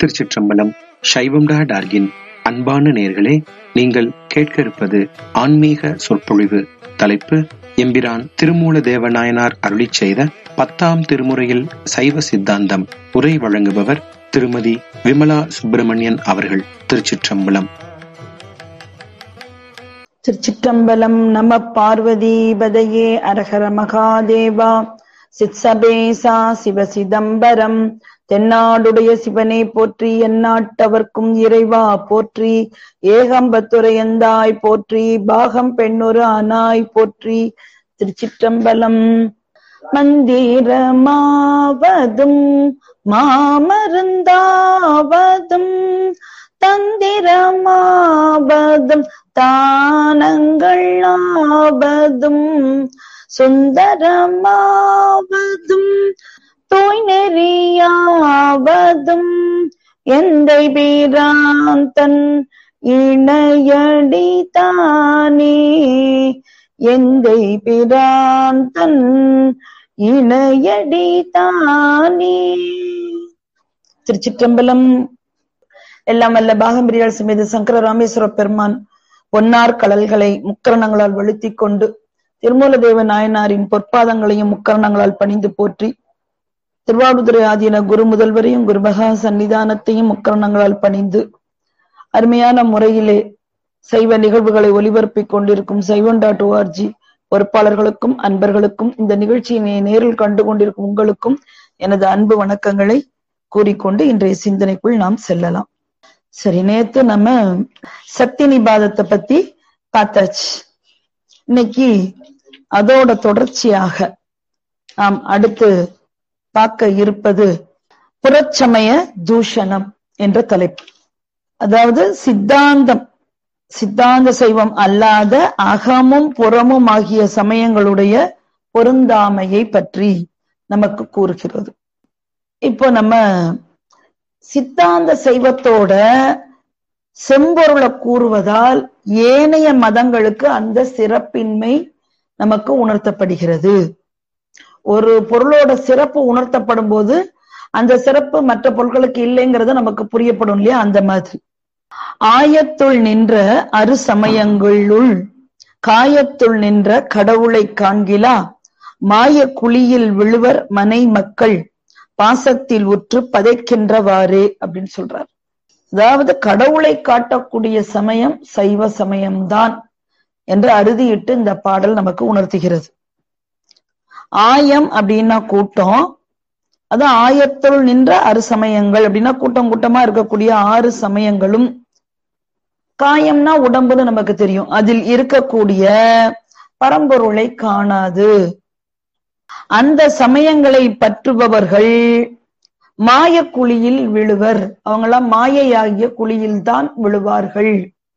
திருச்சிற்றம்பலம் சைவம் டா டார்கின் அன்பான நேர்களே நீங்கள் கேட்க இருப்பது ஆன்மீக சொற்பொழிவு தலைப்பு எம்பிரான் திருமூல தேவநாயனார் அருளிச் செய்த பத்தாம் திருமுறையில் சைவ சித்தாந்தம் உரை வழங்குபவர் திருமதி விமலா சுப்பிரமணியன் அவர்கள் திருச்சிற்றம்பலம் திருச்சிற்றம்பலம் நம பார்வதி பதையே அரஹர மகாதேவா சித்சபேசா சிவ சிதம்பரம் தென்னாடுடைய சிவனை போற்றி எந்நாட்டவர்க்கும் இறைவா போற்றி ஏகம்பத்துரையந்தாய் போற்றி பாகம் பெண்ணொரு ஆனாய் போற்றி திருச்சிற்றம்பலம் மந்திரமாவதும் மாமருந்தாவதும் தந்திரமாவதும் தானங்கள் ஆவதும் சுந்தரமாவதும் தூய் நெறியாவதும் எந்தை பீராந்தன் இணையடி தானே எந்தை பிராந்தன் இணையடி தானே திருச்சிற்றம்பலம் எல்லாம் வல்ல பாகம்பிரியால் சுமேத சங்கர ராமேஸ்வர பெருமான் பொன்னார் கடல்களை முக்கரணங்களால் வெளுத்தி கொண்டு திருமூலதேவ நாயனாரின் பொற்பாதங்களையும் முக்கரணங்களால் பணிந்து போற்றி திருவாவூதுரை ஆதீன குரு முதல்வரையும் குருமகா சன்னிதானத்தையும் முக்கரணங்களால் பணிந்து அருமையான முறையிலே சைவ நிகழ்வுகளை ஒலிபரப்பிக் கொண்டிருக்கும் சைவன் டாட் ஓஆர்ஜி பொறுப்பாளர்களுக்கும் அன்பர்களுக்கும் இந்த நிகழ்ச்சியினை நேரில் கண்டு கொண்டிருக்கும் உங்களுக்கும் எனது அன்பு வணக்கங்களை கூறிக்கொண்டு இன்றைய சிந்தனைக்குள் நாம் செல்லலாம் சரி நேத்து நம்ம சக்தி நிபாதத்தை பத்தி பார்த்தாச்சு இன்னைக்கு அதோட தொடர்ச்சியாக நாம் அடுத்து பார்க்க இருப்பது புறச்சமய தூஷணம் என்ற தலைப்பு அதாவது சித்தாந்தம் சித்தாந்த சைவம் அல்லாத அகமும் புறமும் ஆகிய சமயங்களுடைய பொருந்தாமையை பற்றி நமக்கு கூறுகிறது இப்போ நம்ம சித்தாந்த சைவத்தோட செம்பொருளை கூறுவதால் ஏனைய மதங்களுக்கு அந்த சிறப்பின்மை நமக்கு உணர்த்தப்படுகிறது ஒரு பொருளோட சிறப்பு உணர்த்தப்படும் போது அந்த சிறப்பு மற்ற பொருட்களுக்கு இல்லைங்கிறது நமக்கு புரியப்படும் இல்லையா அந்த மாதிரி ஆயத்துள் நின்ற அரு சமயங்களுள் காயத்துள் நின்ற கடவுளை காண்கிலா மாய குழியில் விழுவர் மனை மக்கள் பாசத்தில் உற்று பதைக்கின்றவாறே அப்படின்னு சொல்றார் அதாவது கடவுளை காட்டக்கூடிய சமயம் சைவ சமயம்தான் என்று அறுதியிட்டு இந்த பாடல் நமக்கு உணர்த்துகிறது ஆயம் அப்படின்னா கூட்டம் அது ஆயத்துள் நின்ற அறு சமயங்கள் அப்படின்னா கூட்டம் கூட்டமா இருக்கக்கூடிய ஆறு சமயங்களும் காயம்னா உடம்புன்னு நமக்கு தெரியும் அதில் இருக்கக்கூடிய பரம்பொருளை காணாது அந்த சமயங்களை பற்றுபவர்கள் மாய குழியில் விழுவர் அவங்களாம் மாயையாகிய குழியில் தான் விழுவார்கள்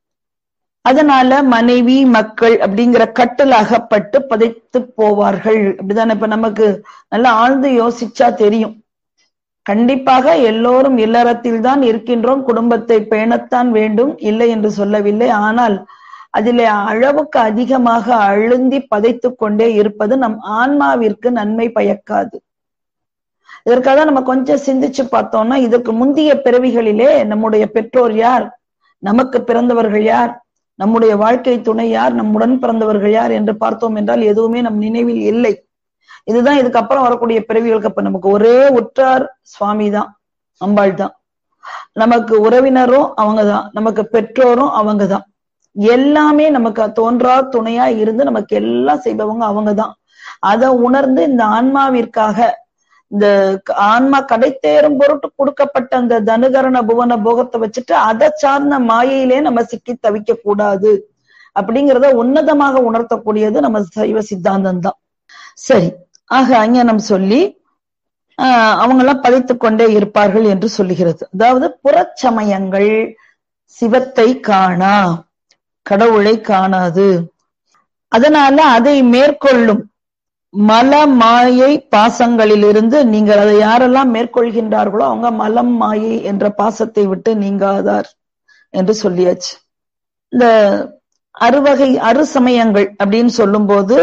அதனால மனைவி மக்கள் அப்படிங்கிற கட்டில் அகப்பட்டு பதைத்து போவார்கள் அப்படிதானே இப்ப நமக்கு நல்லா ஆழ்ந்து யோசிச்சா தெரியும் கண்டிப்பாக எல்லோரும் இல்லறத்தில் தான் இருக்கின்றோம் குடும்பத்தை பேணத்தான் வேண்டும் இல்லை என்று சொல்லவில்லை ஆனால் அதிலே அளவுக்கு அதிகமாக அழுந்தி பதைத்து கொண்டே இருப்பது நம் ஆன்மாவிற்கு நன்மை பயக்காது இதற்காக நம்ம கொஞ்சம் சிந்திச்சு பார்த்தோம்னா இதுக்கு முந்தைய பிறவிகளிலே நம்முடைய பெற்றோர் யார் நமக்கு பிறந்தவர்கள் யார் நம்முடைய வாழ்க்கை துணை யார் நம்முடன் பிறந்தவர்கள் யார் என்று பார்த்தோம் என்றால் எதுவுமே நம் நினைவில் இல்லை இதுதான் இதுக்கப்புறம் வரக்கூடிய பிறவிகளுக்கு அப்ப நமக்கு ஒரே உற்றார் சுவாமி தான் அம்பாள் தான் நமக்கு உறவினரும் அவங்கதான் நமக்கு பெற்றோரும் அவங்கதான் எல்லாமே நமக்கு தோன்றா துணையா இருந்து நமக்கு எல்லாம் செய்பவங்க அவங்கதான் அதை உணர்ந்து இந்த ஆன்மாவிற்காக இந்த ஆன்மா கடை தேரும் பொருட்டு கொடுக்கப்பட்ட அந்த தனுகரண புவன போகத்தை வச்சுட்டு அதை சார்ந்த மாயையிலே நம்ம சிக்கி தவிக்க கூடாது அப்படிங்கிறத உன்னதமாக உணர்த்தக்கூடியது நம்ம சைவ சித்தாந்தம் தான் சரி ஆக அஞ்ஞானம் சொல்லி ஆஹ் அவங்கெல்லாம் பதித்து கொண்டே இருப்பார்கள் என்று சொல்லுகிறது அதாவது புறச்சமயங்கள் சிவத்தை காணா கடவுளை காணாது அதனால அதை மேற்கொள்ளும் மல மாயை பாசங்களிலிருந்து நீங்கள் அதை யாரெல்லாம் மேற்கொள்கின்றார்களோ அவங்க மலம் மாயை என்ற பாசத்தை விட்டு நீங்காதார் என்று சொல்லியாச்சு இந்த அறுவகை அறு சமயங்கள் அப்படின்னு சொல்லும் போது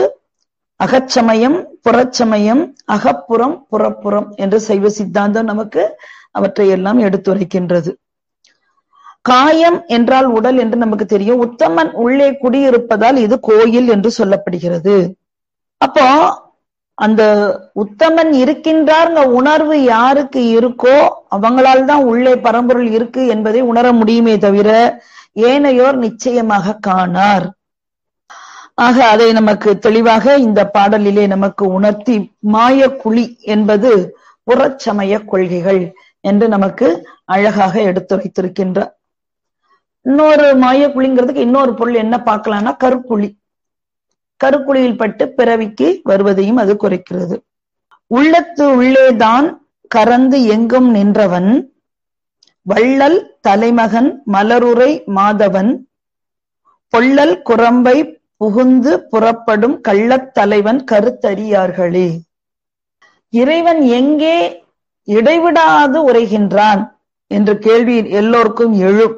அகச்சமயம் புறச்சமயம் அகப்புறம் புறப்புறம் என்று சைவ சித்தாந்தம் நமக்கு அவற்றை எல்லாம் எடுத்துரைக்கின்றது காயம் என்றால் உடல் என்று நமக்கு தெரியும் உத்தமன் உள்ளே குடியிருப்பதால் இது கோயில் என்று சொல்லப்படுகிறது அப்போ அந்த உத்தமன் இருக்கின்றார்ங்க உணர்வு யாருக்கு இருக்கோ அவங்களால் தான் உள்ளே பரம்பொருள் இருக்கு என்பதை உணர முடியுமே தவிர ஏனையோர் நிச்சயமாக காணார் ஆக அதை நமக்கு தெளிவாக இந்த பாடலிலே நமக்கு உணர்த்தி மாய குழி என்பது புறச்சமய கொள்கைகள் என்று நமக்கு அழகாக எடுத்துரைத்திருக்கின்றார் இன்னொரு மாய குழிங்கிறதுக்கு இன்னொரு பொருள் என்ன பார்க்கலாம்னா கருக்குழி கருக்குழியில் பட்டு பிறவிக்கு வருவதையும் அது குறைக்கிறது உள்ளத்து உள்ளேதான் கறந்து எங்கும் நின்றவன் வள்ளல் தலைமகன் மலருரை மாதவன் பொள்ளல் குரம்பை புகுந்து புறப்படும் கள்ளத் தலைவன் கருத்தறியார்களே இறைவன் எங்கே இடைவிடாது உரைகின்றான் என்ற கேள்வி எல்லோருக்கும் எழும்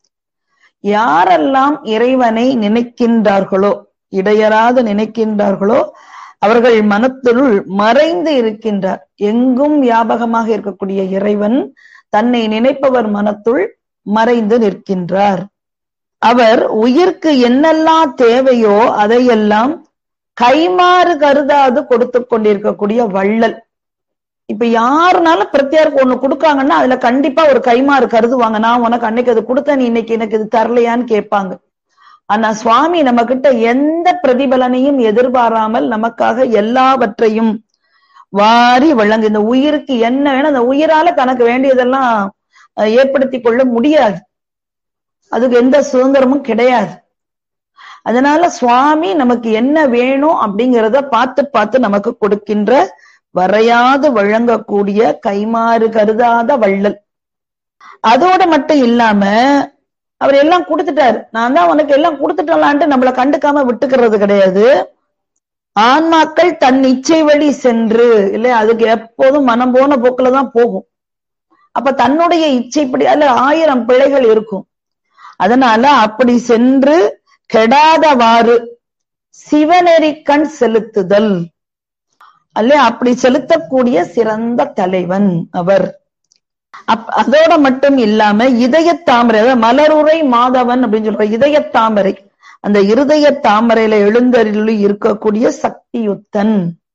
யாரெல்லாம் இறைவனை நினைக்கின்றார்களோ இடையராது நினைக்கின்றார்களோ அவர்கள் மனத்தினுள் மறைந்து இருக்கின்றார் எங்கும் வியாபகமாக இருக்கக்கூடிய இறைவன் தன்னை நினைப்பவர் மனத்துள் மறைந்து நிற்கின்றார் அவர் உயிர்க்கு என்னெல்லாம் தேவையோ அதையெல்லாம் கைமாறு கருதாது கொடுத்து கொண்டிருக்கக்கூடிய வள்ளல் இப்ப யாருனாலும் பிரத்தியாருக்கு ஒண்ணு கொடுக்காங்கன்னா அதுல கண்டிப்பா ஒரு கைமாறு கருதுவாங்க நான் உனக்கு அன்னைக்கு அது கொடுத்தேன் நீ இன்னைக்கு எனக்கு இது தரலையான்னு கேட்பாங்க ஆனா சுவாமி நம்ம கிட்ட எந்த பிரதிபலனையும் எதிர்பாராமல் நமக்காக எல்லாவற்றையும் வாரி வழங்கு இந்த உயிருக்கு என்ன வேணும் அந்த உயிரால தனக்கு வேண்டியதெல்லாம் ஏற்படுத்தி கொள்ள முடியாது அதுக்கு எந்த சுதந்திரமும் கிடையாது அதனால சுவாமி நமக்கு என்ன வேணும் அப்படிங்கிறத பார்த்து பார்த்து நமக்கு கொடுக்கின்ற வரையாது வழங்கக்கூடிய கைமாறு கருதாத வள்ளல் அதோட மட்டும் இல்லாம அவர் எல்லாம் கொடுத்துட்டாரு நான் தான் உனக்கு எல்லாம் கொடுத்துட்டலான்ட்டு நம்மளை கண்டுக்காம விட்டுக்கிறது கிடையாது ஆன்மாக்கள் தன் இச்சை வழி சென்று இல்ல அதுக்கு எப்போதும் மனம் போன போக்குலதான் போகும் அப்ப தன்னுடைய இச்சைப்படி அதுல ஆயிரம் பிழைகள் இருக்கும் அதனால அப்படி சென்று கெடாதவாறு சிவநெறிக்கண் செலுத்துதல் அல்ல அப்படி செலுத்தக்கூடிய சிறந்த தலைவன் அவர் அதோட மட்டும் இல்லாம இதய தாமரை அதாவது மலருரை மாதவன் அப்படின்னு சொல்ற இதய தாமரை அந்த இருதய தாமரையில எழுந்தருளி இருக்கக்கூடிய சக்தியுத்தன்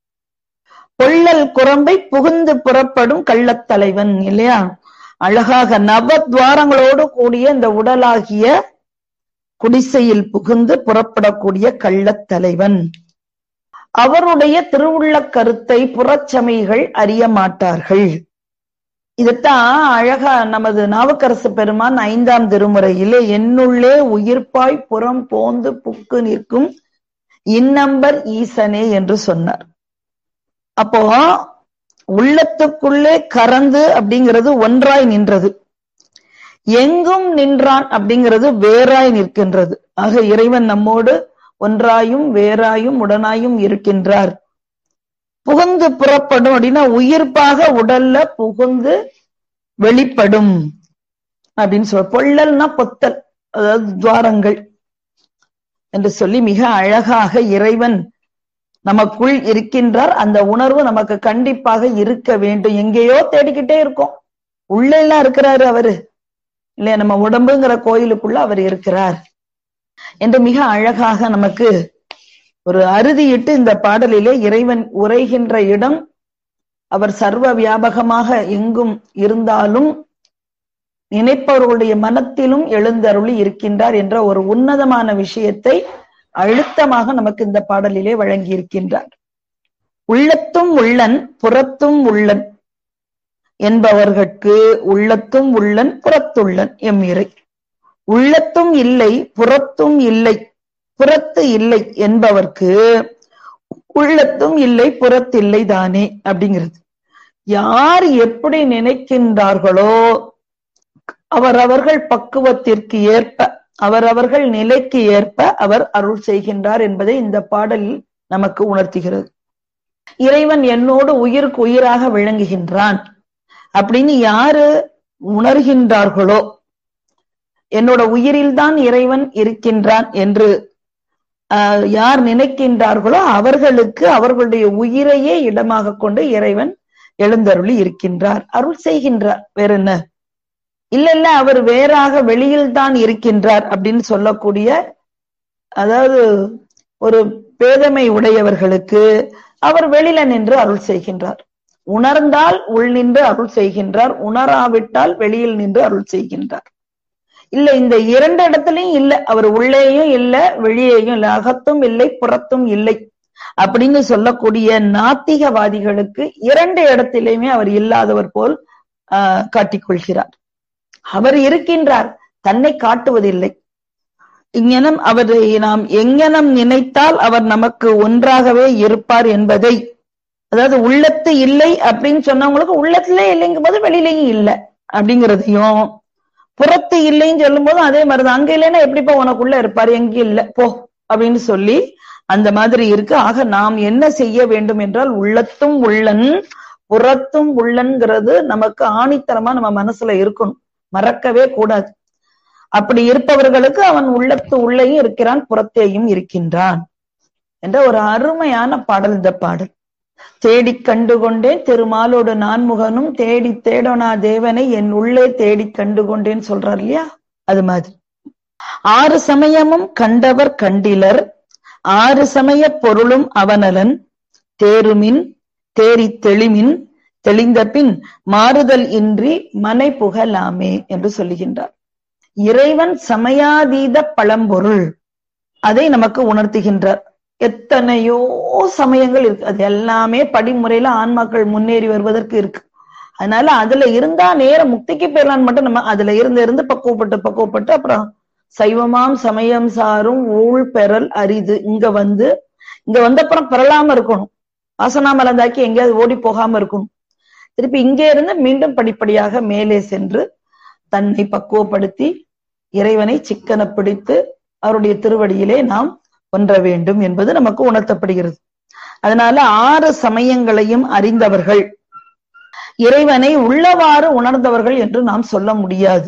பொள்ளல் குரம்பை புகுந்து புறப்படும் கள்ளத்தலைவன் இல்லையா அழகாக நவத்வாரங்களோடு கூடிய இந்த உடலாகிய குடிசையில் புகுந்து புறப்படக்கூடிய கள்ளத்தலைவன் அவருடைய திருவுள்ள கருத்தை புறச்சமைகள் அறிய மாட்டார்கள் இதுதான் அழகா நமது நாவுக்கரசு பெருமான் ஐந்தாம் திருமுறையிலே என்னுள்ளே உயிர்ப்பாய் புறம் போந்து புக்கு நிற்கும் இன்னம்பர் ஈசனே என்று சொன்னார் அப்போ உள்ளத்துக்குள்ளே கறந்து அப்படிங்கிறது ஒன்றாய் நின்றது எங்கும் நின்றான் அப்படிங்கிறது வேறாய் நிற்கின்றது ஆக இறைவன் நம்மோடு ஒன்றாயும் வேறாயும் உடனாயும் இருக்கின்றார் புகுந்து புறப்படும் அப்படின்னா உயிர்ப்பாக உடல்ல புகுந்து வெளிப்படும் அப்படின்னு சொல்ல பொள்ளல்னா பொத்தல் அதாவது துவாரங்கள் என்று சொல்லி மிக அழகாக இறைவன் நமக்குள் இருக்கின்றார் அந்த உணர்வு நமக்கு கண்டிப்பாக இருக்க வேண்டும் எங்கேயோ தேடிக்கிட்டே இருக்கோம் உள்ள எல்லாம் இருக்கிறாரு அவரு இல்லையா நம்ம உடம்புங்கிற கோயிலுக்குள்ள அவர் இருக்கிறார் என்று மிக அழகாக நமக்கு ஒரு அறுதியிட்டு இந்த பாடலிலே இறைவன் உரைகின்ற இடம் அவர் சர்வ வியாபகமாக எங்கும் இருந்தாலும் நினைப்பவர்களுடைய மனத்திலும் எழுந்தருளி இருக்கின்றார் என்ற ஒரு உன்னதமான விஷயத்தை அழுத்தமாக நமக்கு இந்த பாடலிலே வழங்கி இருக்கின்றார் உள்ளத்தும் உள்ளன் புறத்தும் உள்ளன் என்பவர்கட்கு உள்ளத்தும் உள்ளன் புறத்துள்ளன் எம் இறை உள்ளத்தும் இல்லை புறத்தும் இல்லை புறத்து இல்லை என்பவர்க்கு உள்ளத்தும் இல்லை புறத்தில்லை தானே அப்படிங்கிறது யார் எப்படி நினைக்கின்றார்களோ அவரவர்கள் பக்குவத்திற்கு ஏற்ப அவரவர்கள் நிலைக்கு ஏற்ப அவர் அருள் செய்கின்றார் என்பதை இந்த பாடலில் நமக்கு உணர்த்துகிறது இறைவன் என்னோடு உயிருக்கு உயிராக விளங்குகின்றான் அப்படின்னு யாரு உணர்கின்றார்களோ என்னோட உயிரில்தான் இறைவன் இருக்கின்றான் என்று யார் நினைக்கின்றார்களோ அவர்களுக்கு அவர்களுடைய உயிரையே இடமாக கொண்டு இறைவன் எழுந்தருளி இருக்கின்றார் அருள் செய்கின்றார் வேற என்ன இல்ல இல்ல அவர் வேறாக வெளியில் தான் இருக்கின்றார் அப்படின்னு சொல்லக்கூடிய அதாவது ஒரு பேதமை உடையவர்களுக்கு அவர் வெளியில நின்று அருள் செய்கின்றார் உணர்ந்தால் உள் நின்று அருள் செய்கின்றார் உணராவிட்டால் வெளியில் நின்று அருள் செய்கின்றார் இல்ல இந்த இரண்டு இடத்துலயும் இல்ல அவர் உள்ளேயும் இல்ல வெளியேயும் இல்ல அகத்தும் இல்லை புறத்தும் இல்லை அப்படின்னு சொல்லக்கூடிய நாத்திகவாதிகளுக்கு இரண்டு இடத்திலையுமே அவர் இல்லாதவர் போல் ஆஹ் காட்டிக்கொள்கிறார் அவர் இருக்கின்றார் தன்னை காட்டுவதில்லை இங்கனம் அவரை நாம் எங்கனம் நினைத்தால் அவர் நமக்கு ஒன்றாகவே இருப்பார் என்பதை அதாவது உள்ளத்து இல்லை அப்படின்னு சொன்னவங்களுக்கு உள்ளத்திலே இல்லைங்கும் போது வெளியிலையும் இல்லை அப்படிங்கிறதையும் புறத்து இல்லைன்னு சொல்லும் போதும் அதே மாதிரிதான் அங்க இல்லைன்னா எப்படிப்பா உனக்குள்ள இருப்பாரு எங்க இல்ல போ அப்படின்னு சொல்லி அந்த மாதிரி இருக்கு ஆக நாம் என்ன செய்ய வேண்டும் என்றால் உள்ளத்தும் உள்ளன் புறத்தும் உள்ளன்கிறது நமக்கு ஆணித்தரமா நம்ம மனசுல இருக்கணும் மறக்கவே கூடாது அப்படி இருப்பவர்களுக்கு அவன் உள்ளத்து உள்ளேயும் இருக்கிறான் புறத்தேயும் இருக்கின்றான் என்ற ஒரு அருமையான பாடல் இந்த பாடல் தேடிக் கண்டுகொண்டேன் திருமாலோடு நான்முகனும் தேடி தேடோனா தேவனை என் உள்ளே தேடிக் கண்டுகொண்டேன்னு சொல்றார் இல்லையா அது மாதிரி ஆறு சமயமும் கண்டவர் கண்டிலர் ஆறு சமய பொருளும் அவனலன் தேருமின் தேறி தெளிமின் தெளிந்த பின் மாறுதல் இன்றி மனை புகலாமே என்று சொல்லுகின்றார் இறைவன் சமயாதீத பழம்பொருள் அதை நமக்கு உணர்த்துகின்றார் எத்தனையோ சமயங்கள் இருக்கு அது எல்லாமே படிமுறையில ஆன்மாக்கள் முன்னேறி வருவதற்கு இருக்கு அதனால அதுல இருந்தா நேர முக்திக்கு போயிடலான்னு மட்டும் நம்ம அதுல இருந்து இருந்து பக்குவப்பட்டு பக்குவப்பட்டு அப்புறம் சைவமாம் சமயம் சாரும் ஊழ் பெறல் அரிது இங்க வந்து இங்க வந்த அப்புறம் பெறலாம இருக்கணும் வாசனா மலந்தாக்கி எங்கேயாவது ஓடி போகாம இருக்கணும் திருப்பி இங்கே இருந்து மீண்டும் படிப்படியாக மேலே சென்று தன்னை பக்குவப்படுத்தி இறைவனை சிக்கன பிடித்து அவருடைய திருவடியிலே நாம் ஒன்ற வேண்டும் என்பது நமக்கு உணர்த்தப்படுகிறது அதனால ஆறு சமயங்களையும் அறிந்தவர்கள் இறைவனை உள்ளவாறு உணர்ந்தவர்கள் என்று நாம் சொல்ல முடியாது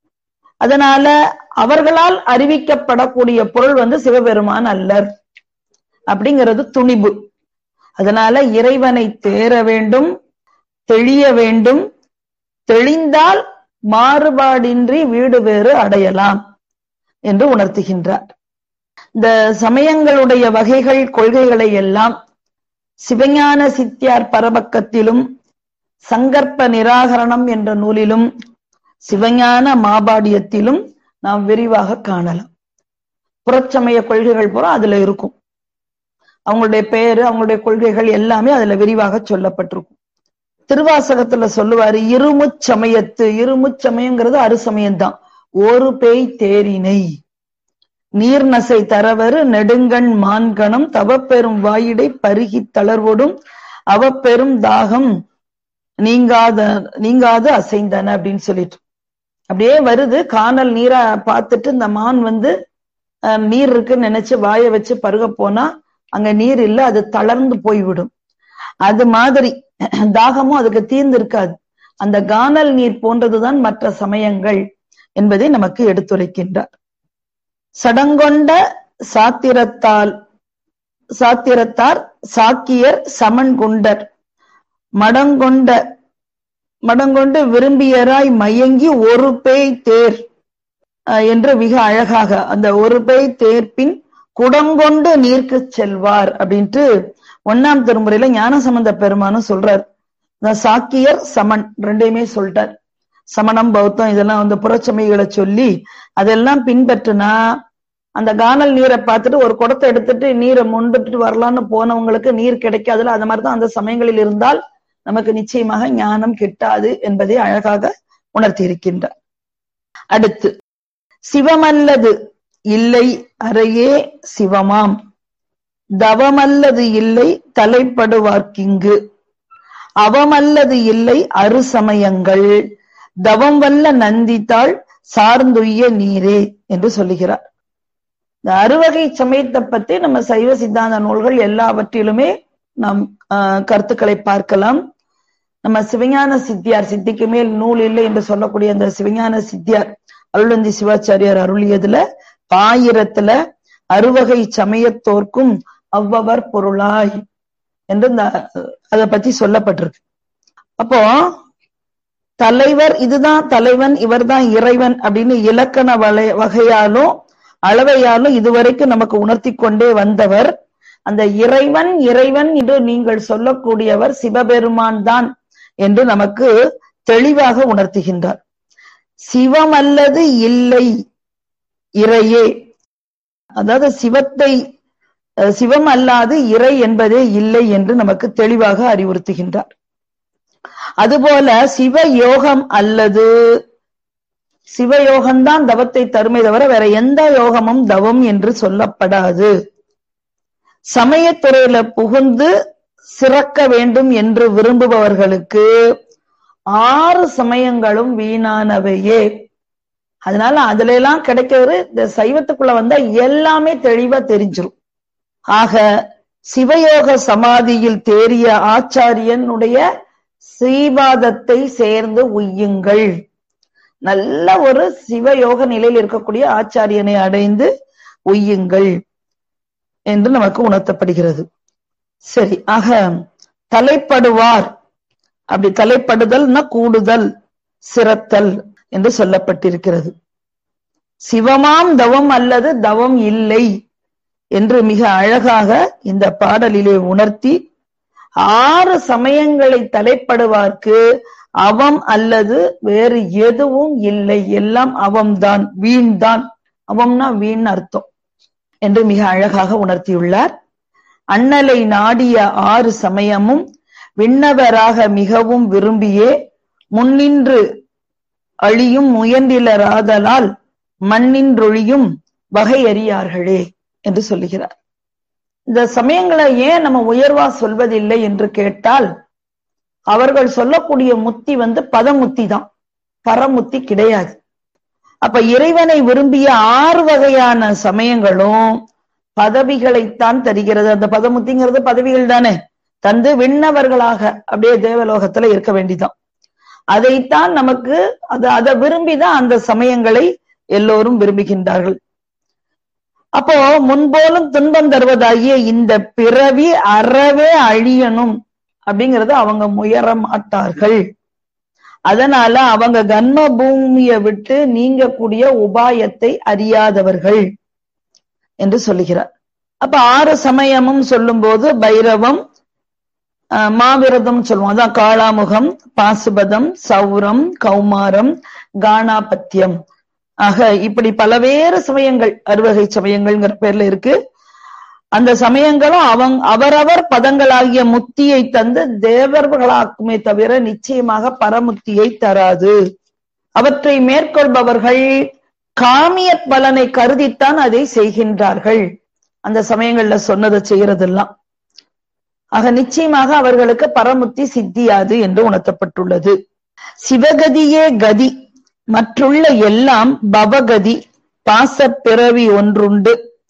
அதனால அவர்களால் அறிவிக்கப்படக்கூடிய பொருள் வந்து சிவபெருமான் அல்லர் அப்படிங்கிறது துணிவு அதனால இறைவனை தேர வேண்டும் தெளிய வேண்டும் தெளிந்தால் மாறுபாடின்றி வீடு வேறு அடையலாம் என்று உணர்த்துகின்றார் இந்த சமயங்களுடைய வகைகள் கொள்கைகளை எல்லாம் சிவஞான சித்தியார் பரபக்கத்திலும் சங்கற்ப நிராகரணம் என்ற நூலிலும் சிவஞான மாபாடியத்திலும் நாம் விரிவாக காணலாம் புறச்சமய கொள்கைகள் பூரா அதுல இருக்கும் அவங்களுடைய பெயரு அவங்களுடைய கொள்கைகள் எல்லாமே அதுல விரிவாக சொல்லப்பட்டிருக்கும் திருவாசகத்துல சொல்லுவாரு இருமுச்சமயத்து இருமுச்சமயங்கிறது அருசமயம்தான் ஒரு பேய் தேரினை நீர் நசை தரவரு நெடுங்கண் மான்கணம் தவப்பெரும் வாயிடை பருகி தளர்வோடும் அவப்பெரும் தாகம் நீங்காத நீங்காது அசைந்தன அப்படின்னு சொல்லிட்டு அப்படியே வருது காணல் நீரை பார்த்துட்டு இந்த மான் வந்து நீர் இருக்குன்னு நினைச்சு வாய வச்சு பருக போனா அங்க நீர் இல்ல அது தளர்ந்து போய்விடும் அது மாதிரி தாகமும் அதுக்கு தீர்ந்து இருக்காது அந்த கானல் நீர் போன்றதுதான் மற்ற சமயங்கள் என்பதை நமக்கு எடுத்துரைக்கின்றார் சடங்கொண்ட சாத்திரத்தால் சாத்திரத்தார் சாக்கியர் சமன் குண்டர் மடங்கொண்ட மடங்கொண்டு விரும்பியராய் மயங்கி ஒரு பேய் தேர் என்று மிக அழகாக அந்த ஒரு பேய் தேர்ப்பின் குடங்கொண்டு நீர்க்கு செல்வார் அப்படின்ட்டு ஒன்னாம் திருமுறையில ஞானசம்பந்த பெருமானும் சொல்றார் சாக்கியர் சமன் ரெண்டையுமே சொல்லிட்டார் சமணம் பௌத்தம் இதெல்லாம் வந்து புறச்சமைகளை சொல்லி அதெல்லாம் பின்பற்றுனா அந்த கானல் நீரை பார்த்துட்டு ஒரு குடத்தை எடுத்துட்டு நீரை முண்டுட்டு வரலான்னு போனவங்களுக்கு நீர் கிடைக்காதுல அந்த மாதிரிதான் அந்த சமயங்களில் இருந்தால் நமக்கு நிச்சயமாக ஞானம் கிட்டாது என்பதை அழகாக உணர்த்தி இருக்கின்றார் அடுத்து சிவமல்லது இல்லை அறையே சிவமாம் தவமல்லது இல்லை தலைப்படுவார்க்கிங்கு அவமல்லது இல்லை அருசமயங்கள் தவம் வல்ல நந்தித்தாள் சார்ந்துய்ய நீரே என்று சொல்லுகிறார் இந்த அறுவகை சமயத்தை பத்தி நம்ம சைவ சித்தாந்த நூல்கள் எல்லாவற்றிலுமே நாம் கருத்துக்களை பார்க்கலாம் நம்ம சிவஞான சித்தியார் சித்திக்கு மேல் நூல் இல்லை என்று சொல்லக்கூடிய அந்த சிவஞான சித்தியார் அருளந்தி சிவாச்சாரியார் அருளியதுல பாயிரத்துல அறுவகை சமயத்தோர்க்கும் அவ்வவர் பொருளாய் என்று இந்த அதை பத்தி சொல்லப்பட்டிருக்கு அப்போ தலைவர் இதுதான் தலைவன் இவர்தான் இறைவன் அப்படின்னு இலக்கண வலை வகையாலும் அளவையாலும் இதுவரைக்கும் நமக்கு உணர்த்தி கொண்டே வந்தவர் அந்த இறைவன் இறைவன் என்று நீங்கள் சொல்லக்கூடியவர் சிவபெருமான் தான் என்று நமக்கு தெளிவாக உணர்த்துகின்றார் சிவம் அல்லது இல்லை இறையே அதாவது சிவத்தை சிவம் அல்லாது இறை என்பதே இல்லை என்று நமக்கு தெளிவாக அறிவுறுத்துகின்றார் அதுபோல சிவ யோகம் அல்லது சிவயோகம்தான் தவத்தை தருமை தவிர வேற எந்த யோகமும் தவம் என்று சொல்லப்படாது சமயத்துறையில புகுந்து சிறக்க வேண்டும் என்று விரும்புபவர்களுக்கு ஆறு சமயங்களும் வீணானவையே அதனால அதுல எல்லாம் கிடைக்கிறது இந்த சைவத்துக்குள்ள வந்தா எல்லாமே தெளிவா தெரிஞ்சிரும் ஆக சிவயோக சமாதியில் தேறிய ஆச்சாரியனுடைய சீவாதத்தை சேர்ந்து உய்யுங்கள் நல்ல ஒரு சிவயோக நிலையில் இருக்கக்கூடிய ஆச்சாரியனை அடைந்து உய்யுங்கள் என்று நமக்கு உணர்த்தப்படுகிறது சரி ஆக தலைப்படுவார் அப்படி தலைப்படுதல்னா கூடுதல் சிறத்தல் என்று சொல்லப்பட்டிருக்கிறது சிவமாம் தவம் அல்லது தவம் இல்லை என்று மிக அழகாக இந்த பாடலிலே உணர்த்தி ஆறு சமயங்களை தலைப்படுவார்க்கு அவம் அல்லது வேறு எதுவும் இல்லை எல்லாம் அவம்தான் வீண்தான் அவம்னா வீண் அர்த்தம் என்று மிக அழகாக உணர்த்தியுள்ளார் அண்ணலை நாடிய ஆறு சமயமும் விண்ணவராக மிகவும் விரும்பியே முன்னின்று அழியும் முயன்றிலராதலால் மண்ணின்றொழியும் வகை அறியார்களே என்று சொல்லுகிறார் இந்த சமயங்களை ஏன் நம்ம உயர்வா சொல்வதில்லை என்று கேட்டால் அவர்கள் சொல்லக்கூடிய முத்தி வந்து பதமுத்தி தான் பரமுத்தி கிடையாது அப்ப இறைவனை விரும்பிய ஆறு வகையான சமயங்களும் பதவிகளைத்தான் தருகிறது அந்த பதமுத்திங்கிறது பதவிகள் தானே தந்து விண்ணவர்களாக அப்படியே தேவலோகத்துல இருக்க வேண்டிதான் அதைத்தான் நமக்கு அது அதை விரும்பிதான் அந்த சமயங்களை எல்லோரும் விரும்புகின்றார்கள் அப்போ முன்போலும் துன்பம் தருவதாகிய இந்த பிறவி அறவே அழியணும் அப்படிங்கறத அவங்க முயற மாட்டார்கள் அதனால அவங்க கன்ம பூமிய விட்டு நீங்கக்கூடிய உபாயத்தை அறியாதவர்கள் என்று சொல்லுகிறார் அப்ப ஆறு சமயமும் சொல்லும் போது பைரவம் மாவிரதம் சொல்லுவோம் அதான் காளாமுகம் பாசுபதம் சௌரம் கௌமாரம் கானாபத்தியம் ஆக இப்படி பலவேறு சமயங்கள் அறுவகை சமயங்கள்ங்கிற பேர்ல இருக்கு அந்த சமயங்களும் அவங்க அவரவர் பதங்களாகிய முத்தியை தந்து தேவர்களாக்குமே தவிர நிச்சயமாக பரமுத்தியை தராது அவற்றை மேற்கொள்பவர்கள் காமிய பலனை கருதித்தான் அதை செய்கின்றார்கள் அந்த சமயங்கள்ல சொன்னதை செய்யறதெல்லாம் ஆக நிச்சயமாக அவர்களுக்கு பரமுத்தி சித்தியாது என்று உணர்த்தப்பட்டுள்ளது சிவகதியே கதி மற்றுள்ள எல்லாம் பவகதி பாச பிறவி ஒன்றுண்டு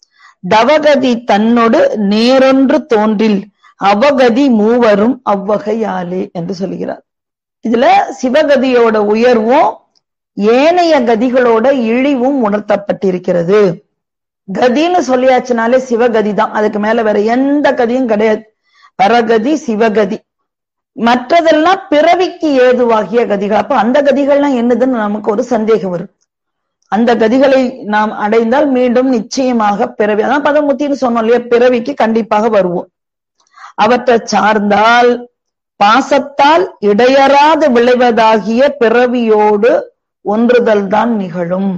தவகதி தன்னோடு நேரொன்று தோன்றில் அவகதி மூவரும் அவ்வகையாலே என்று சொல்கிறார் இதுல சிவகதியோட உயர்வும் ஏனைய கதிகளோட இழிவும் உணர்த்தப்பட்டிருக்கிறது கதின்னு சொல்லியாச்சுனாலே சிவகதி தான் அதுக்கு மேல வேற எந்த கதியும் கிடையாது பரகதி சிவகதி மற்றதெல்லாம் பிறவிக்கு ஏதுவாகிய கதிகள் அப்ப அந்த கதிகள்லாம் என்னதுன்னு நமக்கு ஒரு சந்தேகம் வரும் அந்த கதிகளை நாம் அடைந்தால் மீண்டும் நிச்சயமாக பிறவி அதான் பதமுத்தின்னு சொன்னோம் இல்லையா பிறவிக்கு கண்டிப்பாக வருவோம் அவற்றை சார்ந்தால் பாசத்தால் இடையறாது விளைவதாகிய பிறவியோடு ஒன்றுதல் தான் நிகழும்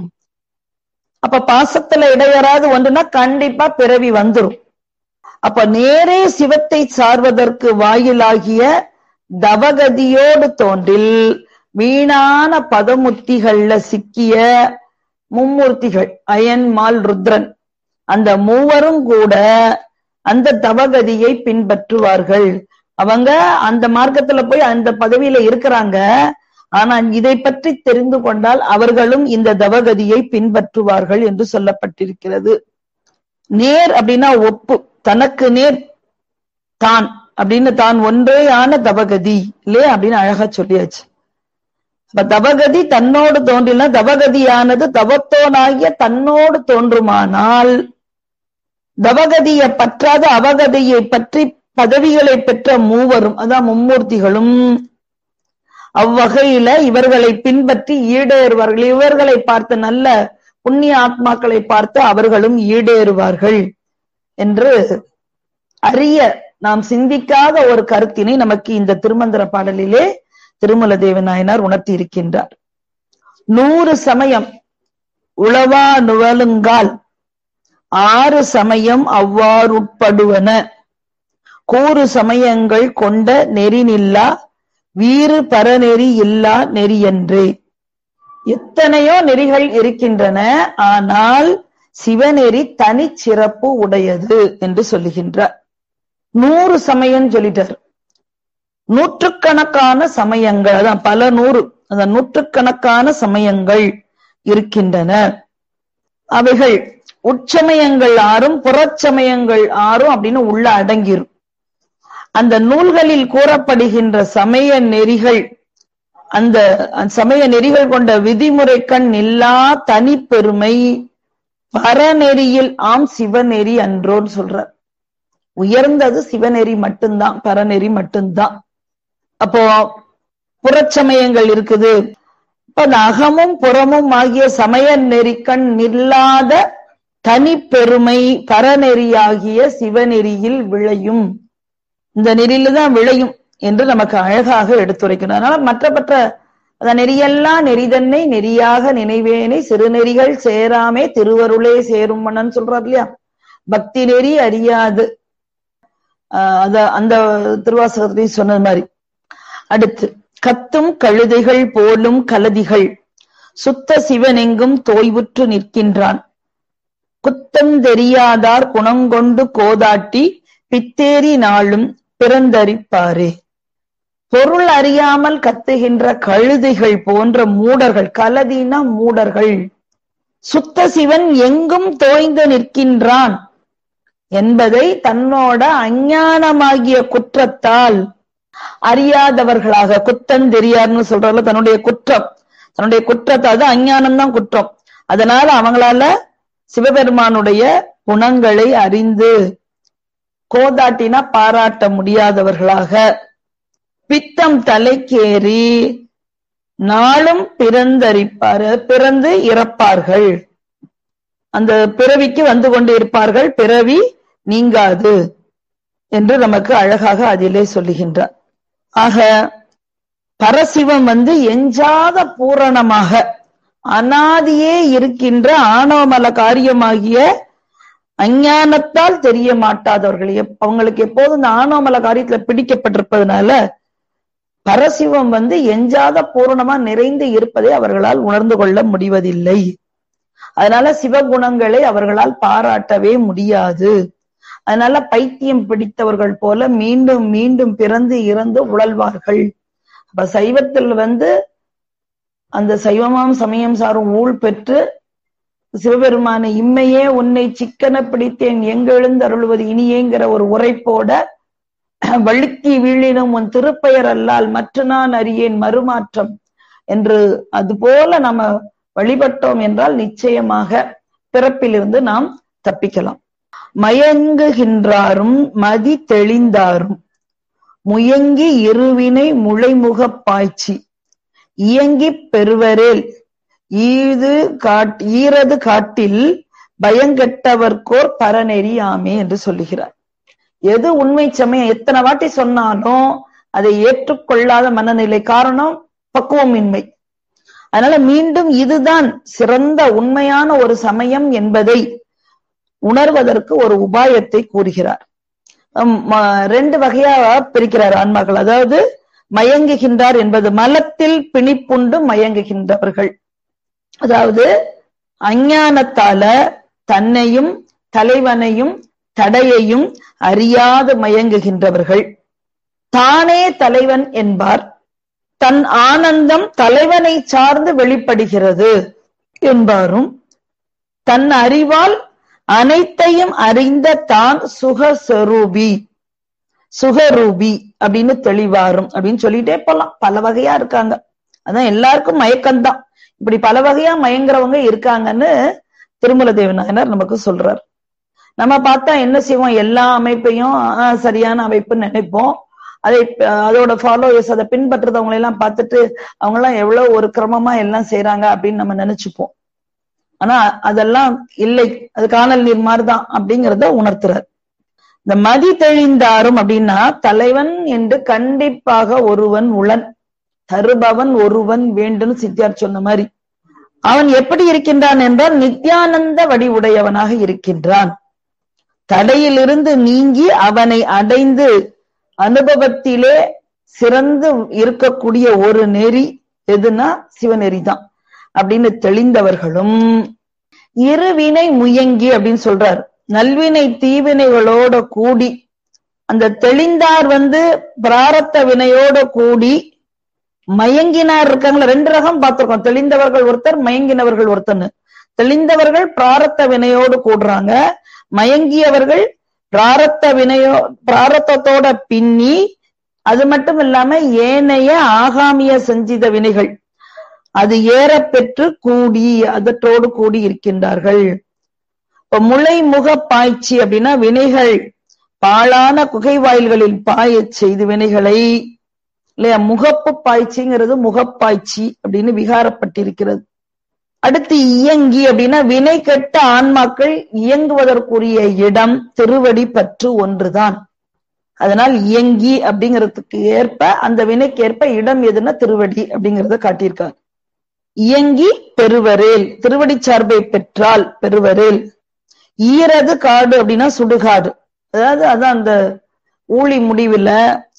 அப்ப பாசத்துல இடையறாது ஒன்றுனா கண்டிப்பா பிறவி வந்துரும் அப்ப நேரே சிவத்தை சார்வதற்கு வாயிலாகிய தவகதியோடு தோன்றில் வீணான பதமுத்திகள்ல சிக்கிய மும்மூர்த்திகள் அயன் மால் ருத்ரன் அந்த மூவரும் கூட அந்த தவகதியை பின்பற்றுவார்கள் அவங்க அந்த மார்க்கத்துல போய் அந்த பதவியில இருக்கிறாங்க ஆனா இதை பற்றி தெரிந்து கொண்டால் அவர்களும் இந்த தவகதியை பின்பற்றுவார்கள் என்று சொல்லப்பட்டிருக்கிறது நேர் அப்படின்னா ஒப்பு தனக்கு நேர் தான் அப்படின்னு தான் ஒன்றேயான தவகதி இல்லையா அப்படின்னு அழகா சொல்லியாச்சு அப்ப தவகதி தன்னோடு தோன்றினா தவகதியானது தவத்தோனாகிய தன்னோடு தோன்றுமானால் தவகதியை பற்றாத அவகதியை பற்றி பதவிகளை பெற்ற மூவரும் அதான் மும்மூர்த்திகளும் அவ்வகையில இவர்களை பின்பற்றி ஈடேறுவார்கள் இவர்களை பார்த்து நல்ல புண்ணிய ஆத்மாக்களை பார்த்து அவர்களும் ஈடேறுவார்கள் என்று அரிய நாம் சிந்திக்காத ஒரு கருத்தினை நமக்கு இந்த திருமந்திர பாடலிலே திருமல தேவநாயனார் உணர்த்தி இருக்கின்றார் நூறு சமயம் உளவா நுவலுங்கால் ஆறு சமயம் அவ்வாறுட்படுவன கூறு சமயங்கள் கொண்ட நெறிநில்லா வீறு பரநெறி இல்லா நெறியன்றே எத்தனையோ நெறிகள் இருக்கின்றன ஆனால் சிவநெறி தனி சிறப்பு உடையது என்று சொல்லுகின்றார் நூறு சமயம் சொல்லிட்டார் நூற்றுக்கணக்கான சமயங்கள் அதான் பல நூறு அந்த நூற்றுக்கணக்கான சமயங்கள் இருக்கின்றன அவைகள் உட்சமயங்கள் ஆறும் புறச்சமயங்கள் ஆறும் அப்படின்னு உள்ள அடங்கிரும் அந்த நூல்களில் கூறப்படுகின்ற சமய நெறிகள் அந்த சமய நெறிகள் கொண்ட விதிமுறை கண் இல்லா தனிப்பெருமை பரநெறியில் ஆம் சிவநெறி அன்றோன்னு சொல்றார் உயர்ந்தது சிவநெறி மட்டும்தான் பரநெறி மட்டும்தான் அப்போ புறச்சமயங்கள் இருக்குது இப்ப அந்த அகமும் புறமும் ஆகிய சமய நெறிக்கண் இல்லாத தனிப்பெருமை பரநெறியாகிய சிவநெறியில் விளையும் இந்த நெறியில தான் விளையும் என்று நமக்கு அழகாக எடுத்துரைக்கணும் அதனால மற்றப்பட்ட அந்த நெறியெல்லாம் நெறிதன்னை நெறியாக நினைவேனை சிறுநெறிகள் சேராமே திருவருளே சேரும் மன்னன் சொல்றார் இல்லையா பக்தி நெறி அறியாது ஆஹ் அத அந்த திருவாசகத்தையும் சொன்னது மாதிரி அடுத்து கத்தும் கழுதைகள் போலும் கலதிகள் சுத்த சிவனெங்கும் தோய்வுற்று நிற்கின்றான் குத்தம் தெரியாதார் குணங்கொண்டு கோதாட்டி பித்தேரி நாளும் பிறந்தரிப்பாரே பொருள் அறியாமல் கத்துகின்ற கழுதைகள் போன்ற மூடர்கள் கலதினா மூடர்கள் சுத்த சிவன் எங்கும் தோய்ந்து நிற்கின்றான் என்பதை தன்னோட அஞ்ஞானமாகிய குற்றத்தால் அறியாதவர்களாக குத்தம் தெரியாதுன்னு சொல்றாங்க தன்னுடைய குற்றம் தன்னுடைய குற்றத்தை அது அஞ்ஞானம் தான் குற்றம் அதனால அவங்களால சிவபெருமானுடைய குணங்களை அறிந்து கோதாட்டினா பாராட்ட முடியாதவர்களாக பித்தம் தலைக்கேறி நாளும் பிறந்தரிப்பார் பிறந்து இறப்பார்கள் அந்த பிறவிக்கு வந்து கொண்டு இருப்பார்கள் பிறவி நீங்காது என்று நமக்கு அழகாக அதிலே சொல்லுகின்றார் ஆக பரசிவம் வந்து எஞ்சாத பூரணமாக அனாதியே இருக்கின்ற ஆணவமல காரியமாகிய அஞ்ஞானத்தால் தெரிய மாட்டாதவர்கள் அவங்களுக்கு எப்போதும் இந்த ஆணவமல காரியத்துல பிடிக்கப்பட்டிருப்பதனால பரசிவம் வந்து எஞ்சாத பூரணமா நிறைந்து இருப்பதை அவர்களால் உணர்ந்து கொள்ள முடிவதில்லை அதனால சிவகுணங்களை அவர்களால் பாராட்டவே முடியாது அதனால பைத்தியம் பிடித்தவர்கள் போல மீண்டும் மீண்டும் பிறந்து இறந்து உழல்வார்கள் அப்ப சைவத்தில் வந்து அந்த சைவமாம் சமயம் சாரும் ஊழ் பெற்று சிவபெருமான இம்மையே உன்னை சிக்கன பிடித்தேன் எங்கெழுந்து அருள்வது இனியேங்கிற ஒரு உரைப்போட வழுக்கி வீழினும் உன் திருப்பெயர் அல்லால் மற்ற நான் அறியேன் மறுமாற்றம் என்று அது போல நம்ம வழிபட்டோம் என்றால் நிச்சயமாக பிறப்பிலிருந்து நாம் தப்பிக்கலாம் மயங்குகின்றாரும் மதி தெளிந்தாரும் முயங்கி இருவினை முளைமுக பாய்ச்சி இயங்கிப் பெறுவரேல் ஈது காட் ஈரது காட்டில் பயங்கெட்டவர்கோர் பரநெறி ஆமே என்று சொல்லுகிறார் எது உண்மை சமயம் எத்தனை வாட்டி சொன்னாலும் அதை ஏற்றுக்கொள்ளாத மனநிலை காரணம் பக்குவமின்மை அதனால மீண்டும் இதுதான் சிறந்த உண்மையான ஒரு சமயம் என்பதை உணர்வதற்கு ஒரு உபாயத்தை கூறுகிறார் ரெண்டு வகையா பிரிக்கிறார் ஆன்மாக்கள் அதாவது மயங்குகின்றார் என்பது மலத்தில் பிணிப்புண்டு மயங்குகின்றவர்கள் அதாவது அஞ்ஞானத்தால தன்னையும் தலைவனையும் தடையையும் அறியாது மயங்குகின்றவர்கள் தானே தலைவன் என்பார் தன் ஆனந்தம் தலைவனை சார்ந்து வெளிப்படுகிறது என்பாரும் தன் அறிவால் அனைத்தையும் அறிந்த தான் சுகஸ்வரூபி சுகரூபி அப்படின்னு தெளிவாரும் அப்படின்னு சொல்லிட்டே போலாம் பல வகையா இருக்காங்க அதான் எல்லாருக்கும் மயக்கம்தான் இப்படி பல வகையா மயங்குறவங்க இருக்காங்கன்னு திருமல தேவநாயனர் நமக்கு சொல்றார் நம்ம பார்த்தா என்ன செய்வோம் எல்லா அமைப்பையும் சரியான அமைப்புன்னு நினைப்போம் அதை அதோட ஃபாலோயர்ஸ் அதை பின்பற்றுறவங்களை எல்லாம் பார்த்துட்டு அவங்க எல்லாம் எவ்வளவு ஒரு கிரமமா எல்லாம் செய்யறாங்க அப்படின்னு நம்ம நினைச்சுப்போம் ஆனா அதெல்லாம் இல்லை அது காணல் நீர் மாதிரிதான் அப்படிங்கறத உணர்த்துறார் இந்த மதி தெளிந்தாரும் அப்படின்னா தலைவன் என்று கண்டிப்பாக ஒருவன் உளன் தருபவன் ஒருவன் வேண்டும் சித்தியார் சொன்ன மாதிரி அவன் எப்படி இருக்கின்றான் என்றால் நித்யானந்த வடிவுடையவனாக இருக்கின்றான் தடையிலிருந்து நீங்கி அவனை அடைந்து அனுபவத்திலே சிறந்து இருக்கக்கூடிய ஒரு நெறி எதுனா சிவநெறி தான் அப்படின்னு தெளிந்தவர்களும் இருவினை முயங்கி அப்படின்னு சொல்றார் நல்வினை தீவினைகளோட கூடி அந்த தெளிந்தார் வந்து பிராரத்த வினையோட கூடி மயங்கினார் இருக்காங்களா ரெண்டு ரகம் பார்த்திருக்கோம் தெளிந்தவர்கள் ஒருத்தர் மயங்கினவர்கள் ஒருத்தர்னு தெளிந்தவர்கள் பிராரத்த வினையோடு கூடுறாங்க மயங்கியவர்கள் பிராரத்த வினையோ பிராரத்தத்தோட பின்னி அது மட்டும் இல்லாம ஏனைய ஆகாமிய செஞ்சித வினைகள் அது ஏற பெற்று கூடி அதற்றோடு கூடி இருக்கின்றார்கள் இப்ப முளை முக பாய்ச்சி அப்படின்னா வினைகள் பாழான குகை வாயில்களில் பாய செய்து வினைகளை இல்லையா முகப்பு பாய்ச்சிங்கிறது முகப்பாய்ச்சி அப்படின்னு விகாரப்பட்டிருக்கிறது அடுத்து இயங்கி அப்படின்னா வினை கெட்ட ஆன்மாக்கள் இயங்குவதற்குரிய இடம் திருவடி பற்று ஒன்றுதான் அதனால் இயங்கி அப்படிங்கிறதுக்கு ஏற்ப அந்த வினைக்கு ஏற்ப இடம் எதுன்னா திருவடி அப்படிங்கறத காட்டியிருக்கார் இயங்கி பெருவரேல் திருவடி சார்பை பெற்றால் பெருவரேல் ஈரது காடு அப்படின்னா சுடுகாடு அதாவது அதான் அந்த ஊழி முடிவுல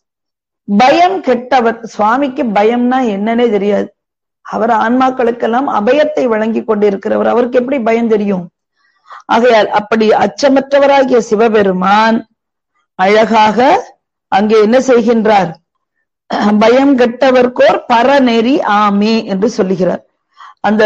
பயம் கெட்டவர் சுவாமிக்கு பயம்னா என்னன்னே தெரியாது அவர் ஆன்மாக்களுக்கெல்லாம் அபயத்தை வழங்கி கொண்டிருக்கிறவர் அவருக்கு எப்படி பயம் தெரியும் ஆகையால் அப்படி அச்சமற்றவராகிய சிவபெருமான் அழகாக அங்கே என்ன செய்கின்றார் பயம் கெட்டவர்க்கோர் பரநெறி ஆமே என்று சொல்லுகிறார் அந்த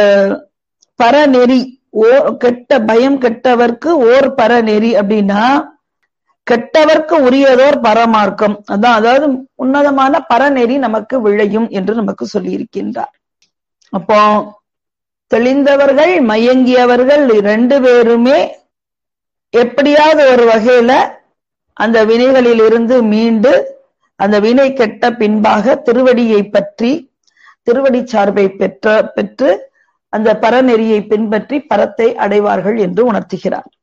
பரநெறி ஓ கெட்ட பயம் கெட்டவர்க்கு ஓர் பரநெறி அப்படின்னா கெட்டவர்க்கு உரியதோர் பரமார்க்கம் அதான் அதாவது உன்னதமான பரநெறி நமக்கு விளையும் என்று நமக்கு சொல்லி இருக்கின்றார் அப்போ தெளிந்தவர்கள் மயங்கியவர்கள் ரெண்டு பேருமே எப்படியாவது ஒரு வகையில அந்த வினைகளில் இருந்து மீண்டு அந்த வினை கெட்ட பின்பாக திருவடியை பற்றி திருவடி சார்பை பெற்ற பெற்று அந்த பரநெறியை பின்பற்றி பரத்தை அடைவார்கள் என்று உணர்த்துகிறார்